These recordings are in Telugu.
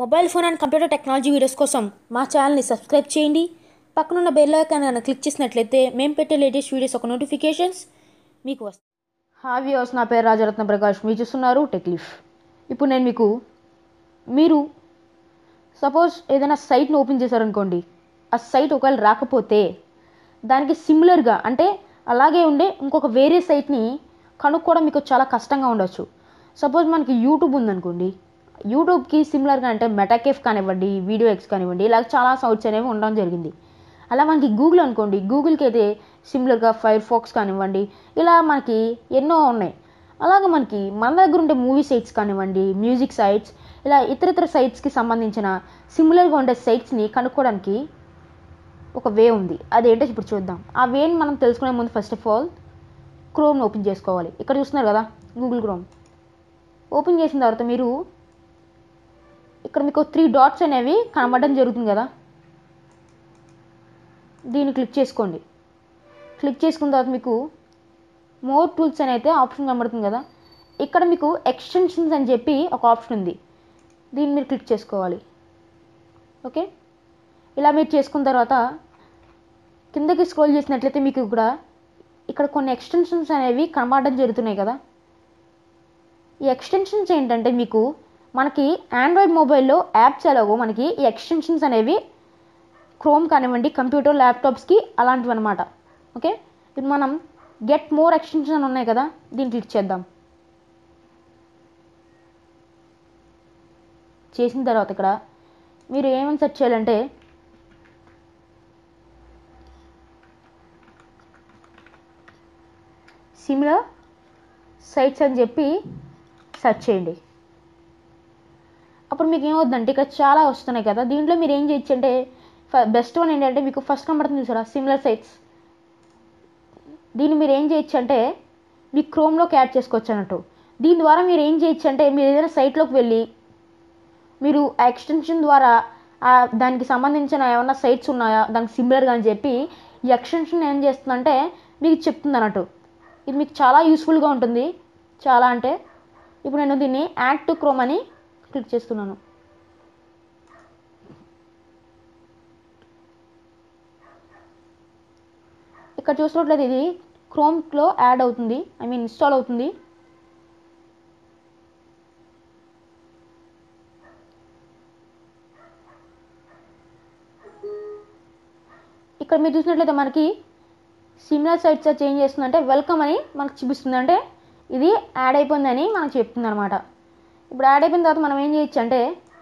mobile phone and computer technology videos కోసం మా ఛానల్ని సబ్స్క్రైబ్ చేయండి పక్కనున్న బెల్ ఐకాన్ కనుక క్లిక్ చేసినట్లయితే మేము పెట్టే లేటెస్ట్ వీడియోస్ ఒక నోటిఫికేషన్స్ మీకు వస్తాయి హాయ్ వ్యూవర్స్ నా పేరు రాజరత్న ప్రకాష్ మీరు చూస్తున్నారు టెక్లీఫ్ ఇప్పుడు నేను మీకు మీరు సపోజ్ ఏదైనా సైట్ని ఓపెన్ చేశారనుకోండి ఆ సైట్ ఒకవేళ రాకపోతే దానికి సిమిలర్గా అంటే అలాగే ఉండే ఇంకొక వేరే సైట్ని కనుక్కోవడం మీకు చాలా కష్టంగా ఉండొచ్చు సపోజ్ మనకి యూట్యూబ్ ఉందనుకోండి యూట్యూబ్కి సిమిలర్గా అంటే మెటాకేఫ్ కానివ్వండి వీడియో ఎక్స్ కానివ్వండి ఇలా చాలా సైట్స్ అనేవి ఉండడం జరిగింది అలా మనకి గూగుల్ అనుకోండి గూగుల్కి అయితే సిమిలర్గా ఫైర్ ఫాక్స్ కానివ్వండి ఇలా మనకి ఎన్నో ఉన్నాయి అలాగే మనకి మన దగ్గర ఉండే మూవీ సైట్స్ కానివ్వండి మ్యూజిక్ సైట్స్ ఇలా ఇతర ఇతర సైట్స్కి సంబంధించిన సిమిలర్గా ఉండే సైట్స్ని కనుక్కోవడానికి ఒక వే ఉంది అదేంటో ఇప్పుడు చూద్దాం ఆ వేని మనం తెలుసుకునే ముందు ఫస్ట్ ఆఫ్ ఆల్ క్రోమ్ని ఓపెన్ చేసుకోవాలి ఇక్కడ చూస్తున్నారు కదా గూగుల్ క్రోమ్ ఓపెన్ చేసిన తర్వాత మీరు ఇక్కడ మీకు త్రీ డాట్స్ అనేవి కనబడడం జరుగుతుంది కదా దీన్ని క్లిక్ చేసుకోండి క్లిక్ చేసుకున్న తర్వాత మీకు మోర్ టూల్స్ అని అయితే ఆప్షన్ కనబడుతుంది కదా ఇక్కడ మీకు ఎక్స్టెన్షన్స్ అని చెప్పి ఒక ఆప్షన్ ఉంది దీన్ని మీరు క్లిక్ చేసుకోవాలి ఓకే ఇలా మీరు చేసుకున్న తర్వాత కిందకి స్క్రోల్ చేసినట్లయితే మీకు ఇక్కడ ఇక్కడ కొన్ని ఎక్స్టెన్షన్స్ అనేవి కనబడడం జరుగుతున్నాయి కదా ఈ ఎక్స్టెన్షన్స్ ఏంటంటే మీకు మనకి ఆండ్రాయిడ్ మొబైల్లో యాప్స్ ఎలాగో మనకి ఈ ఎక్స్టెన్షన్స్ అనేవి క్రోమ్ కానివ్వండి కంప్యూటర్ ల్యాప్టాప్స్కి అలాంటివి అనమాట ఓకే ఇప్పుడు మనం గెట్ మోర్ ఎక్స్టెన్షన్ అని ఉన్నాయి కదా దీన్ని క్లిక్ చేద్దాం చేసిన తర్వాత ఇక్కడ మీరు ఏమని సెర్చ్ చేయాలంటే సిమిలర్ సైట్స్ అని చెప్పి సెర్చ్ చేయండి అప్పుడు మీకు ఏమవుతుందంటే ఇక్కడ చాలా వస్తున్నాయి కదా దీంట్లో మీరు ఏం చేయొచ్చు అంటే బెస్ట్ వన్ ఏంటంటే మీకు ఫస్ట్ కనబడుతుంది చూసారా సిమిలర్ సైట్స్ దీన్ని మీరు ఏం చేయొచ్చు అంటే మీ క్రోమ్లోకి యాడ్ చేసుకోవచ్చు అన్నట్టు దీని ద్వారా మీరు ఏం చేయొచ్చు అంటే మీరు ఏదైనా సైట్లోకి వెళ్ళి మీరు ఆ ఎక్స్టెన్షన్ ద్వారా ఆ దానికి సంబంధించిన ఏమైనా సైట్స్ ఉన్నాయా దానికి సిమిలర్గా అని చెప్పి ఈ ఎక్స్టెన్షన్ ఏం చేస్తుందంటే మీకు చెప్తుంది అన్నట్టు ఇది మీకు చాలా యూస్ఫుల్గా ఉంటుంది చాలా అంటే ఇప్పుడు నేను దీన్ని యాడ్ టు క్రోమ్ అని క్లిక్ చేస్తున్నాను ఇక్కడ చూసినట్లయితే ఇది క్రోమ్లో యాడ్ అవుతుంది ఐ మీన్ ఇన్స్టాల్ అవుతుంది ఇక్కడ మీరు చూసినట్లయితే మనకి సిమిలర్ సైట్స్ చేంజ్ చేస్తుందంటే వెల్కమ్ అని మనకు చూపిస్తుంది అంటే ఇది యాడ్ అయిపోయిందని మనకు చెప్తుంది అనమాట ఇప్పుడు యాడ్ అయిపోయిన తర్వాత మనం ఏం చేయొచ్చు అంటే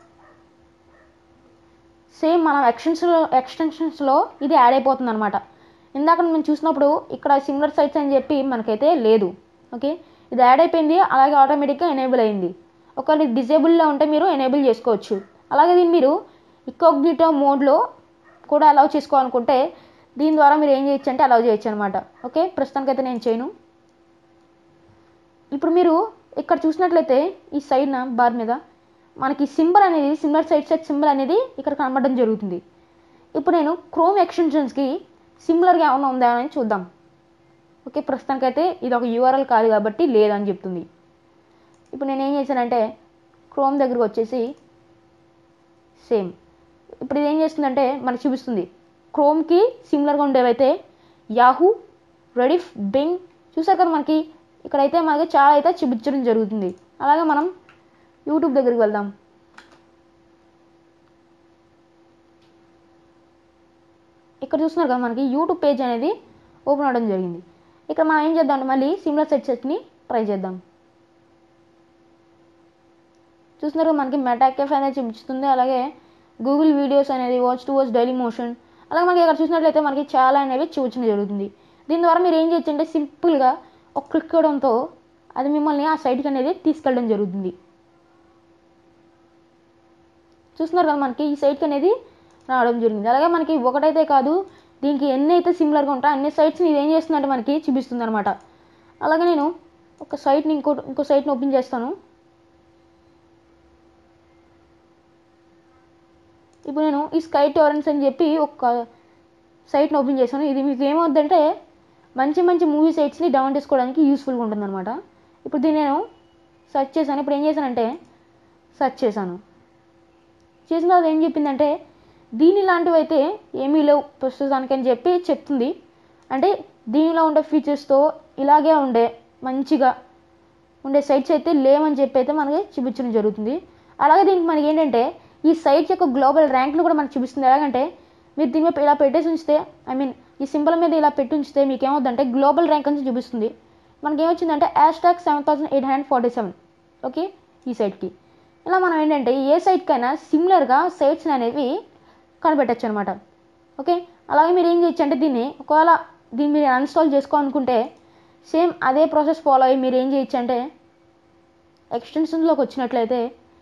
సేమ్ మనం ఎక్స్టెన్షన్లో ఎక్స్టెన్షన్స్లో ఇది యాడ్ అయిపోతుంది అనమాట ఇందాక మనం చూసినప్పుడు ఇక్కడ సిమిలర్ సైట్స్ అని చెప్పి మనకైతే లేదు ఓకే ఇది యాడ్ అయిపోయింది అలాగే ఆటోమేటిక్గా ఎనేబుల్ అయింది ఒకవేళ డిజేబుల్లో ఉంటే మీరు ఎనేబుల్ చేసుకోవచ్చు అలాగే దీన్ని మీరు ఇకోగ్నిటో మోడ్లో కూడా అలౌ చేసుకోవాలనుకుంటే దీని ద్వారా మీరు ఏం చేయొచ్చు అంటే అలౌ చేయొచ్చు అనమాట ఓకే ప్రస్తుతానికైతే నేను చేయను ఇప్పుడు మీరు ఇక్కడ చూసినట్లయితే ఈ సైడ్న బార్ మీద మనకి సింబల్ అనేది సిమిలర్ సైడ్ సెట్ సింబల్ అనేది ఇక్కడ కనబడడం జరుగుతుంది ఇప్పుడు నేను క్రోమ్ ఎక్స్టెన్షన్స్కి సిమిలర్గా ఏమైనా ఉందా అని చూద్దాం ఓకే ప్రస్తుతానికైతే ఇది ఒక యూఆర్ఎల్ కాదు కాబట్టి లేదని చెప్తుంది ఇప్పుడు నేను ఏం చేశానంటే క్రోమ్ దగ్గరకు వచ్చేసి సేమ్ ఇప్పుడు ఇది ఏం చేస్తుందంటే మనకు చూపిస్తుంది క్రోమ్కి సిమిలర్గా ఉండేవైతే యాహూ రెడిఫ్ బింగ్ చూసారు కదా మనకి ఇక్కడైతే మనకి చాలా అయితే చూపించడం జరుగుతుంది అలాగే మనం యూట్యూబ్ దగ్గరికి వెళ్దాం ఇక్కడ చూస్తున్నారు కదా మనకి యూట్యూబ్ పేజ్ అనేది ఓపెన్ అవ్వడం జరిగింది ఇక్కడ మనం ఏం చేద్దాం అంటే మళ్ళీ సిమిలర్ సెట్ సెట్ని ట్రై చేద్దాం చూస్తున్నారు కదా మనకి మెటాకెఫ్ అనేది చూపిస్తుంది అలాగే గూగుల్ వీడియోస్ అనేది watch to watch Dailymotion అలాగే మనకి ఇక్కడ చూసినట్లయితే మనకి చాలా అనేవి చూపించడం జరుగుతుంది దీని ద్వారా మీరు ఏం చేయొచ్చు అంటే సింపుల్గా ఒక క్లిక్ ఇవ్వడంతో అది మిమ్మల్ని ఆ సైట్కి అనేది తీసుకెళ్ళడం జరుగుతుంది చూస్తున్నారు కదా మనకి ఈ సైట్కి అనేది రావడం జరిగింది అలాగే మనకి ఒకటైతే కాదు దీనికి ఎన్ని అయితే సిమిలర్గా ఉంటాయో అన్ని సైట్స్ని ఇది ఏం చేస్తుందంటే మనకి చూపిస్తుంది అనమాట అలాగే నేను ఒక సైట్ని ఇంకో ఇంకో సైట్ని ఓపెన్ చేస్తాను ఇప్పుడు నేను ఈ స్కై టోరెన్స్ అని చెప్పి ఒక సైట్ని ఓపెన్ చేశాను ఇది మీకు ఏమవుద్దంటే మంచి మంచి మూవీ సైట్స్ని డౌన్లోడ్ చేసుకోవడానికి యూస్ఫుల్గా ఉంటుంది అనమాట ఇప్పుడు దీన్ని నేను సెర్చ్ చేశాను ఇప్పుడు ఏం చేశానంటే సెర్చ్ చేశాను చేసిన తర్వాత ఏం చెప్పిందంటే దీని లాంటివి అయితే ఏమీ లేవు ప్రస్తుతానికి అని చెప్పి చెప్తుంది అంటే దీనిలో ఉండే ఫీచర్స్తో ఇలాగే ఉండే మంచిగా ఉండే సైట్స్ అయితే లేవని చెప్పి అయితే మనకి చూపించడం జరుగుతుంది అలాగే దీనికి మనకి ఏంటంటే ఈ సైట్స్ యొక్క గ్లోబల్ ర్యాంక్ను కూడా మనకు చూపిస్తుంది ఎలాగంటే మీరు దీని మీద ఇలా పెట్టేసి ఉంచితే ఐ మీన్ ఈ సింబల్ మీద ఇలా పెట్టి ఉంచితే మీకు ఏమవుతుందంటే గ్లోబల్ ర్యాంక్ అని చూపిస్తుంది మనకి ఏమొచ్చిందంటే hashtag seven thousand eight hundred forty seven okay ఈ సైట్కి ఇలా మనం ఏంటంటే ఏ సైట్కైనా సిమిలర్గా సైట్స్ అనేవి కనిపెట్టచ్చు అనమాట ఓకే అలాగే మీరు ఏం చేయొచ్చు అంటే దీన్ని ఒకవేళ దీన్ని మీరు అన్స్టాల్ చేసుకోవాలనుకుంటే సేమ్ అదే ప్రాసెస్ ఫాలో అయ్యి మీరు ఏం చేయొచ్చు అంటే ఎక్స్టెన్షన్స్లోకి వచ్చినట్లయితే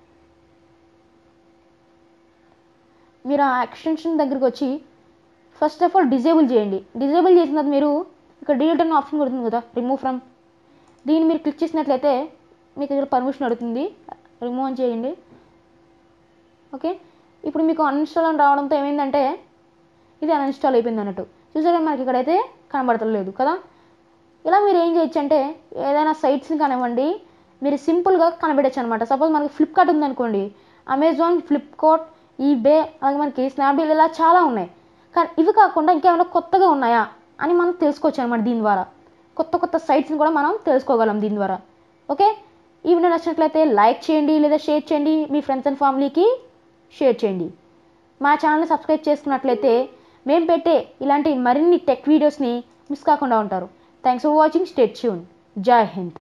మీరు ఆ ఎక్స్టెన్షన్ దగ్గరికి వచ్చి ఫస్ట్ ఆఫ్ ఆల్ డిజేబుల్ చేయండి డిజేబుల్ చేసిన తర్వాత మీరు ఇక్కడ డిలీట్ అనే ఆప్షన్ కొడుతుంది కదా రిమూవ్ ఫ్రమ్ దీన్ని మీరు క్లిక్ చేసినట్లయితే మీకు ఇక్కడ పర్మిషన్ అడుగుతుంది రిమూవ్ అని చేయండి ఓకే ఇప్పుడు మీకు అన్ఇన్స్టాల్ అని రావడంతో ఏమైందంటే ఇది అన్ఇన్స్టాల్ అయిపోయింది అన్నట్టు చూసారా మనకి ఇక్కడైతే కనబడతలేదు కదా ఇలా మీరు ఏం చేయొచ్చు అంటే ఏదైనా సైట్స్ని కానివ్వండి మీరు సింపుల్గా కనబెట్టచ్చు అనమాట సపోజ్ మనకి ఫ్లిప్కార్ట్ ఉందనుకోండి అమెజాన్ ఫ్లిప్కార్ట్ ఈబే అలాగే మనకి స్నాప్డీల్ ఇలా చాలా ఉన్నాయి కానీ ఇవి కాకుండా ఇంకేమైనా కొత్తగా ఉన్నాయా అని మనం తెలుసుకోవచ్చు అనమాట దీని ద్వారా కొత్త కొత్త సైట్స్ని కూడా మనం తెలుసుకోగలం దీని ద్వారా ఓకే ఈ వీడియో నచ్చినట్లయితే లైక్ చేయండి లేదా షేర్ చేయండి మీ ఫ్రెండ్స్ అండ్ ఫ్యామిలీకి షేర్ చేయండి మా ఛానల్ని సబ్స్క్రైబ్ చేసుకున్నట్లయితే మేము పెట్టే ఇలాంటి మరిన్ని టెక్ వీడియోస్ని మిస్ కాకుండా ఉంటారు thanks for watching stay tuned Jai Hind